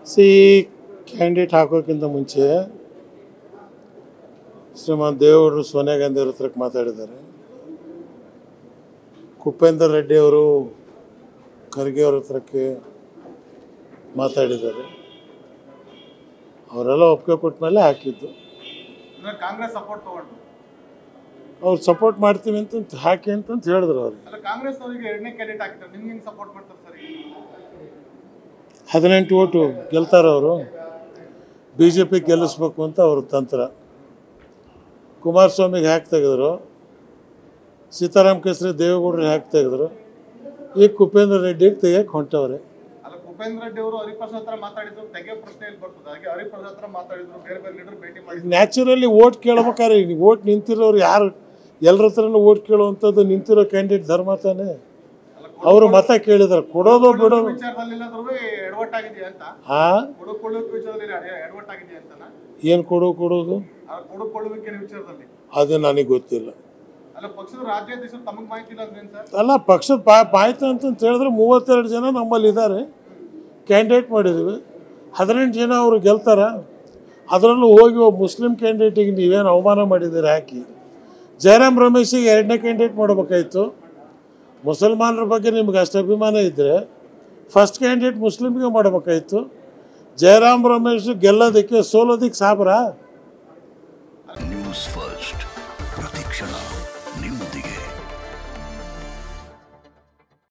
C candidate ಹಾಕೋಕ್ಕಿಂತ ಮುಂಚೆ ಶ್ರೀಮಾನ್ ದೇವೇಗೌಡರು ಸೋನಿಯಾ ಗಾಂಧಿ ಅವ್ರ ಹತ್ರಕ್ಕೆ ಮಾತಾಡಿದ್ದಾರೆ ಕುಪೇಂದರ್ ರೆಡ್ಡಿ ಅವರು ಖರ್ಗೆ ಅವ್ರ ಹತ್ರಕ್ಕೆ ಮಾತಾಡಿದ್ದಾರೆ ಅವರೆಲ್ಲ ಒಪ್ಪಿಗೆ ಕೊಟ್ಟ ಮೇಲೆ ಹಾಕಿದ್ದು ಅಂದ್ರೆ ಕಾಂಗ್ರೆಸ್ ಸಪೋರ್ಟ್ ತಗೊಂಡು ಅವ್ರು ಸಪೋರ್ಟ್ ಮಾಡ್ತೀವಿ ಅಂತ ಹಾಕಿ ಅಂತಂತ ಹೇಳಿದ್ರು ಅವ್ರು ಅಲ್ಲ ಕಾಂಗ್ರೆಸ್ ಅವರಿಗೆ ಎರಡನೇ ಕ್ಯಾಂಡಿಡೇಟ್ ಹಾಕಿದ್ದಾರೆ ನಿಮ್ಗೆ ಹೆಂಗ್ ಸಪೋರ್ಟ್ ಮಾಡ್ತಾರೆ ಸರ್ ಈಗ? ಹದಿನೆಂಟು ಓಟು ಗೆಲ್ತಾರೆ ಅವರು ಬಿ ಜೆ ಪಿ ಗೆಲ್ಲಿಸ್ಬೇಕು ಅಂತ ಅವ್ರ ತಂತ್ರ ಕುಮಾರಸ್ವಾಮಿಗೆ ಹಾಕಿ ತೆಗೆದ್ರು ಸೀತಾರಾಮ್ ಕೇಸರಿ ದೇವೇಗೌಡರಿಗೆ ಹಾಕಿ ತೆಗೆದ್ರು ಈಗ ಕುಪೇಂದ್ರ ರೆಡ್ಡಿಗೆ ತೆಗಿಯಕ್ಕೆ ಹೊಂಟವ್ರೆ ಅಲ್ಲ ಭೂಪೇಂದ್ರ ರೆಡ್ಡಿ ಅವರು ಹರಿಪ್ರಸಾದ್ ಹತ್ರ ಮಾತಾಡಿದ್ರು ತೆಗೆ ಪ್ರಶ್ನೆ ಇಲ್ಲಿ ಬರ್ತದೆ ಹಾಗೆ ಹರಿಪ್ರಸಾದ್ ಹತ್ರ ಮಾತಾಡಿದ್ರು ಬೇರೆ ಬೇರೆ ಲೀಡರ್ ಭೇಟಿ ಮಾಡಿದ್ರು ನ್ಯಾಚುರಲಿ ಓಟ್ ಕೇಳ್ಬೇಕಾರೆ ಈಗ ಓಟ್ ನಿಂತಿರೋರು ಯಾರು ಎಲ್ಲರ ಹತ್ರನೂ ಓಟ್ ಕೇಳುವಂಥದ್ದು ನಿಂತಿರೋ ಕ್ಯಾಂಡಿಡೇಟ್ ಧರ್ಮ ತಾನೇ ಅಲ್ಲ ಅವರು ಮತ ಕೇಳಿದಾರೆ ಕೊಡೋದು ಬಿಡೋದು ವಿಚಾರದಲ್ಲಿ ಏನಾದ್ರು ಎಡವಟ್ಟಾಗಿದೆಯಾ ಅಂತ ಹಾಂ ಕೊಡುಕೊಳ್ಳುವ ವಿಚಾರದಲ್ಲಿ ಎಡವಟ್ಟಾಗಿದೆಯಾ ಅಂತನಾ ಏನು ಕೊಡು ಕೊಡೋದು ಅಲ್ಲ ಕೊಡುಕೊಳ್ಳುವಿಕೆ ವಿಚಾರದಲ್ಲಿ ಅದು ನನಗೆ ಗೊತ್ತಿಲ್ಲ ಅಲ್ಲ ಪಕ್ಷದ ರಾಜ್ಯಾಧ್ಯಕ್ಷರು ತಮಗೆ ಮಾಹಿತಿ ಇಲ್ಲ ಅಂದ್ರೇನು ಸರ್ ಅಲ್ಲ ಪಕ್ಷದ ಪಾ ಪಾಯ್ತು ಅಂತಂತ ಹೇಳಿದ್ರೆ ಮೂವತ್ತೆರಡು ಜನ ನಮ್ಮಲ್ಲಿ ಇದ್ದಾರೆ ಕ್ಯಾಂಡಿಡೇಟ್ ಮಾಡಿದ್ವಿ ಹದಿನೆಂಟು ಜನ ಅವರು ಗೆಲ್ತಾರ ಅದರಲ್ಲೂ ಹೋಗಿ ಒಬ್ಬ ಮುಸ್ಲಿಂ ಕ್ಯಾಂಡಿಡೇಟಿಗೆ ನೀವೇನು ಅವಮಾನ ಮಾಡಿದ್ದೀರಿ ಹಾಕಿ ಜಯರಾಮ್ ರಮೇಶಿಗೆ ಎರಡನೇ ಕ್ಯಾಂಡಿಡೇಟ್ ಮಾಡಬೇಕಾಯ್ತು ಮುಸಲ್ಮಾನರ ಬಗ್ಗೆ ನಿಮ್ಗೆ ಅಷ್ಟು ಅಭಿಮಾನ ಇದ್ದರೆ ಫಸ್ಟ್ ಕ್ಯಾಂಡಿಡೇಟ್ ಮುಸ್ಲಿಮ್ಗೆ ಮಾಡಬೇಕಾಯ್ತು ಜಯರಾಮ್ ರಮೇಶ್ ಗೆಲ್ಲೋದಕ್ಕೆ ಸೋಲೋದಕ್ಕೆ ಸಾಬ್ರಾ